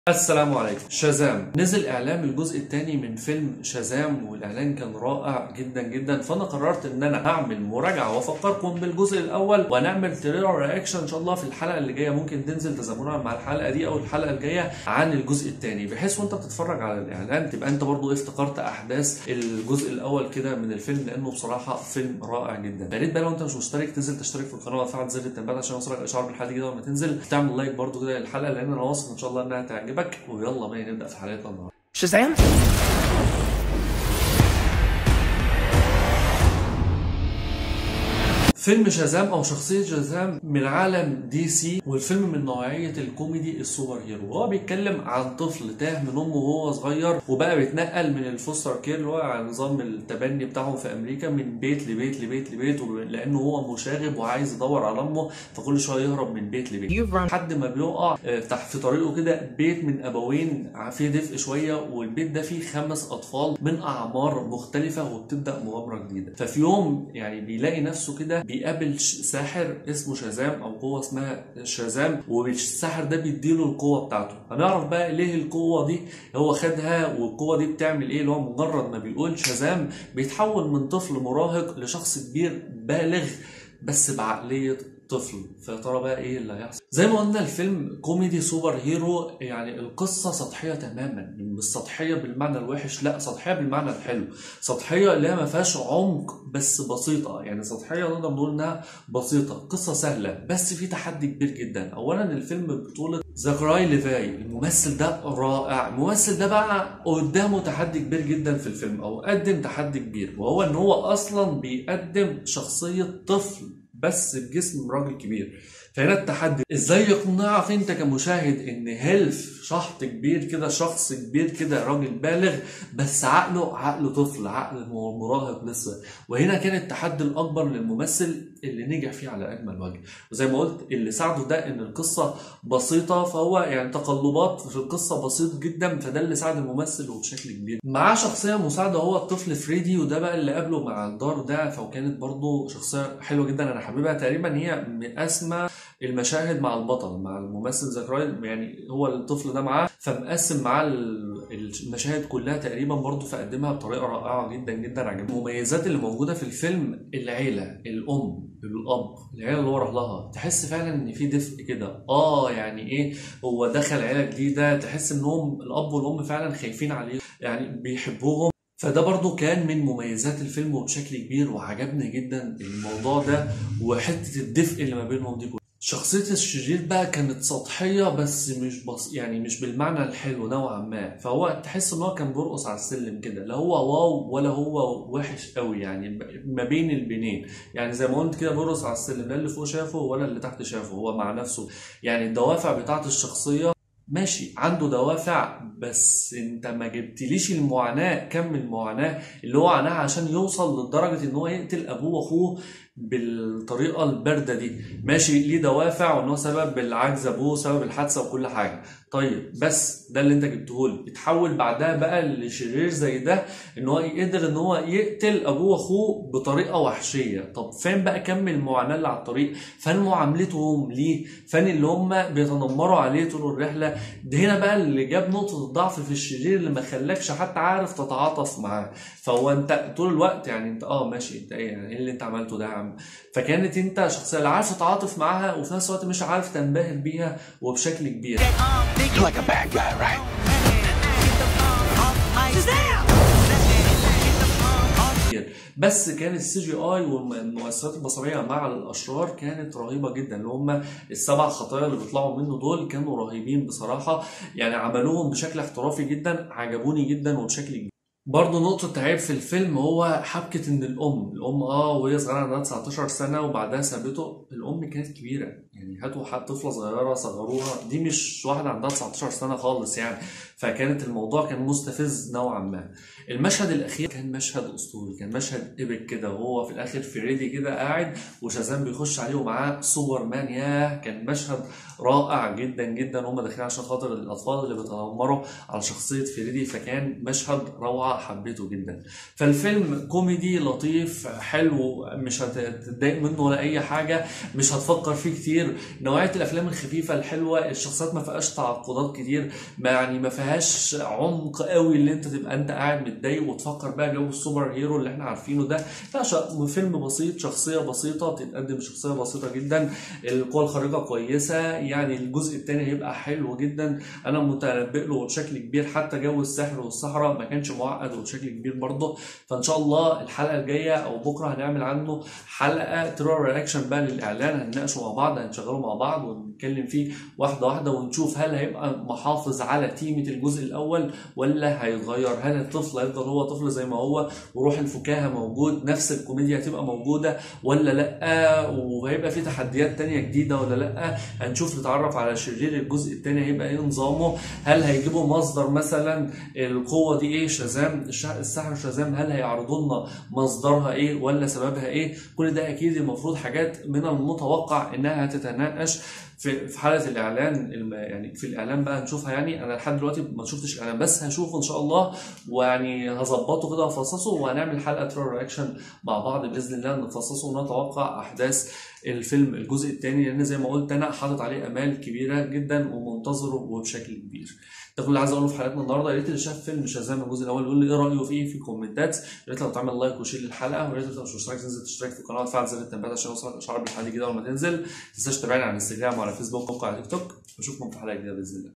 السلام عليكم شازام نزل اعلان الجزء الثاني من فيلم شازام والاعلان كان رائع جدا جدا فانا قررت ان انا اعمل مراجعه وافكركم بالجزء الاول وهنعمل تريلر رياكشن ان شاء الله في الحلقه اللي جايه ممكن تنزل تزامنا مع الحلقه دي او الحلقه الجايه عن الجزء الثاني بحيث وانت بتتفرج على الاعلان تبقى انت برضو افتكرت احداث الجزء الاول كده من الفيلم لانه بصراحه فيلم رائع جدا يا ريت بقى لو انت مش مشترك تنزل تشترك في القناه وتفعل زر التنبيهات عشان يوصلك اشعار بالحلقه كده لما تنزل تعمل لايك برضو كده للحلقه لان انا واثق ان شاء الله انها تعجبك ويلا بقى نبدا في حلقتنا النهارده Shazam? فيلم شازام او شخصيه شازام من عالم دي سي والفيلم من نوعيه الكوميدي السوبر هيرو وهو بيتكلم عن طفل تاه من امه وهو صغير وبقى بيتنقل من الفوستر كير اللي هو على نظام التبني بتاعهم في امريكا من بيت لبيت لبيت لبيت لانه هو مشاغب وعايز يدور على امه فكل شويه يهرب من بيت لبيت You've run لحد ما بيقع آه، تحت في طريقه كده بيت من ابوين فيه دفء شويه والبيت ده فيه خمس اطفال من اعمار مختلفه وبتبدا مغامره جديده ففي يوم يعني بيلاقي نفسه كده بيقابل ش- ساحر اسمه شازام او قوه اسمها شازام والساحر ده بيديله القوه بتاعته هنعرف بقى ليه القوه دي هو خدها والقوه دي بتعمل ايه اللي هو مجرد ما بيقول شازام بيتحول من طفل مراهق لشخص كبير بالغ بس بعقليه طفل فيا ترى بقى ايه اللي هيحصل زي ما قلنا الفيلم كوميدي سوبر هيرو يعني القصه سطحيه تماما مش سطحيه بالمعنى الوحش لا سطحيه بالمعنى الحلو سطحيه اللي هي ما فيهاش عمق بس بسيطه يعني سطحيه نقدر نقول انها بسيطه قصه سهله بس في تحدي كبير جدا اولا الفيلم بطوله زكراي ليفاي الممثل ده رائع الممثل ده بقى قدامه تحدي كبير جدا في الفيلم او قدم تحدي كبير وهو ان هو اصلا بيقدم شخصيه طفل بس بجسم راجل كبير فهنا التحدي ازاي يقنعك انت كمشاهد ان هيلف شحط كبير كده شخص كبير كده راجل بالغ بس عقله عقل طفل عقل مراهق لسه وهنا كان التحدي الاكبر للممثل اللي نجح فيه على اجمل وجه وزي ما قلت اللي ساعده ده ان القصه بسيطه فهو يعني تقلبات في القصه بسيط جدا فده اللي ساعد الممثل وبشكل كبير معاه شخصيه مساعده هو الطفل فريدي وده بقى اللي قابله مع الدار ده فكانت برضه شخصيه حلوه جدا انا حاببها تقريبا هي من اسمى المشاهد مع البطل مع الممثل زكراي يعني هو الطفل ده معاه فمقسم معاه ال- المشاهد كلها تقريبا برضه فقدمها بطريقه رائعه جدا جدا عجبتني المميزات اللي موجوده في الفيلم العيله الام الاب العيله اللي ورا لها تحس فعلا ان في دفء كده اه يعني ايه هو دخل عيله جديده تحس انهم الاب والام فعلا خايفين عليه يعني بيحبوهم فده برضو كان من مميزات الفيلم وبشكل كبير وعجبني جدا الموضوع ده وحته الدفء اللي ما بينهم دي كلها شخصية الشرير بقى كانت سطحية بس مش بص يعني مش بالمعنى الحلو نوعا ما فهو تحس ان هو كان بيرقص على السلم كده لا هو واو ولا هو وحش قوي يعني ما بين البنين يعني زي ما قلت كده بيرقص على السلم لا اللي فوق شافه ولا اللي تحت شافه هو مع نفسه يعني الدوافع بتاعت الشخصية ماشي عنده دوافع بس انت ما جبتليش المعاناة كم المعاناة اللي هو عاناها عشان يوصل لدرجة ان هو يقتل ابوه واخوه بالطريقة الباردة دي ماشي ليه دوافع وان هو سبب العجز ابوه سبب الحادثة وكل حاجة طيب بس ده اللي انت جبته لي اتحول بعدها بقى لشرير زي ده ان هو يقدر ان هو يقتل ابوه واخوه بطريقة وحشية طب فين بقى كم المعاناة اللي على الطريق فين معاملتهم ليه فين اللي هم بيتنمروا عليه طول الرحلة ده هنا بقى اللي جاب نقطة الضعف في الشرير اللي ما خلاكش حتى عارف تتعاطف معاه فهو انت طول الوقت يعني انت اه ماشي انت ايه يعني ايه اللي انت عملته ده يا عم فكانت انت شخصيه لا عارف تتعاطف معاها وفي نفس الوقت مش عارف تنبهر بيها وبشكل كبير You're like a bad guy, right? بس كان السي جي اي والمؤثرات البصريه مع الاشرار كانت رهيبه جدا اللي هم السبع خطايا اللي بيطلعوا منه دول كانوا رهيبين بصراحه يعني عملوهم بشكل احترافي جدا عجبوني جدا وبشكل كبير برضه نقطة عيب في الفيلم هو حبكة إن الأم، الأم آه وهي صغيرة عندها 19 سنة وبعدها سابته، الأم كانت كبيرة، يعني هاتوا حد طفلة صغيرة صغروها، دي مش واحدة عندها 19 سنة خالص يعني، فكانت الموضوع كان مستفز نوعا ما. المشهد الأخير كان مشهد أسطوري، كان مشهد إيبك كده وهو في الآخر فريدي كده قاعد وشازام بيخش عليه ومعاه سوبرمان ياه كان مشهد رائع جدا جدا هم داخلين عشان خاطر الأطفال اللي بيتنمروا على شخصية فريدي فكان مشهد روعة بصراحه حبيته جدا فالفيلم كوميدي لطيف حلو مش هتتضايق منه ولا اي حاجه مش هتفكر فيه كتير نوعيه الافلام الخفيفه الحلوه الشخصيات ما فيهاش تعقدات كتير ما يعني ما فيهاش عمق قوي اللي انت تبقى انت قاعد متضايق وتفكر بقى جو السوبر هيرو اللي احنا عارفينه ده لا ش- فيلم بسيط شخصيه بسيطه بتتقدم شخصيه بسيطه جدا القوى الخارقه كويسه يعني الجزء الثاني هيبقى حلو جدا انا متنبئ له بشكل كبير حتى جو السحر والصحراء ما كانش معقد وبشكل كبير برضه فان شاء الله الحلقه الجايه او بكره هنعمل عنه حلقه ترى رياكشن بقى للاعلان هنناقشه مع بعض هنشغله مع بعض ونتكلم فيه واحده واحده ونشوف هل هيبقى محافظ على تيمه الجزء الاول ولا هيتغير هل الطفل هيفضل هو طفل زي ما هو وروح الفكاهه موجود نفس الكوميديا هتبقى موجوده ولا لا وهيبقى في تحديات تانية جديده ولا لا هنشوف نتعرف على شرير الجزء الثاني هيبقى ايه نظامه هل هيجيبوا مصدر مثلا القوه دي ايه شازام الش- السحر شازام هل هيعرضوا لنا مصدرها ايه ولا سببها ايه كل ده اكيد المفروض حاجات من المتوقع انها هتتناقش في في حاله الاعلان الم- يعني في الاعلان بقى هنشوفها يعني انا لحد دلوقتي ما شفتش الاعلان بس هشوفه ان شاء الله ويعني هظبطه كده وافصصه وهنعمل حلقه ترو رياكشن مع بعض باذن الله نفصصه ونتوقع احداث الفيلم الجزء الثاني لان زي ما قلت انا حاطط عليه امال كبيره جدا ومنتظره وبشكل كبير ده كل اللي عايز اقوله في حلقتنا النهارده يا ريت اللي شاف فيلم شازام الجزء الاول يقول لي ايه رايه فيه في الكومنتات يا ريت لو تعمل لايك وشير للحلقه ويا ريت لو مش مشترك تنزل تشترك في القناه وتفعل زر التنبيهات عشان يوصلك اشعار بالحلقه الجديده اول ما تنزل ما تنساش تتابعني على الانستجرام وعلى فيسبوك وعلى تيك توك واشوفكم في حلقه جديده باذن الله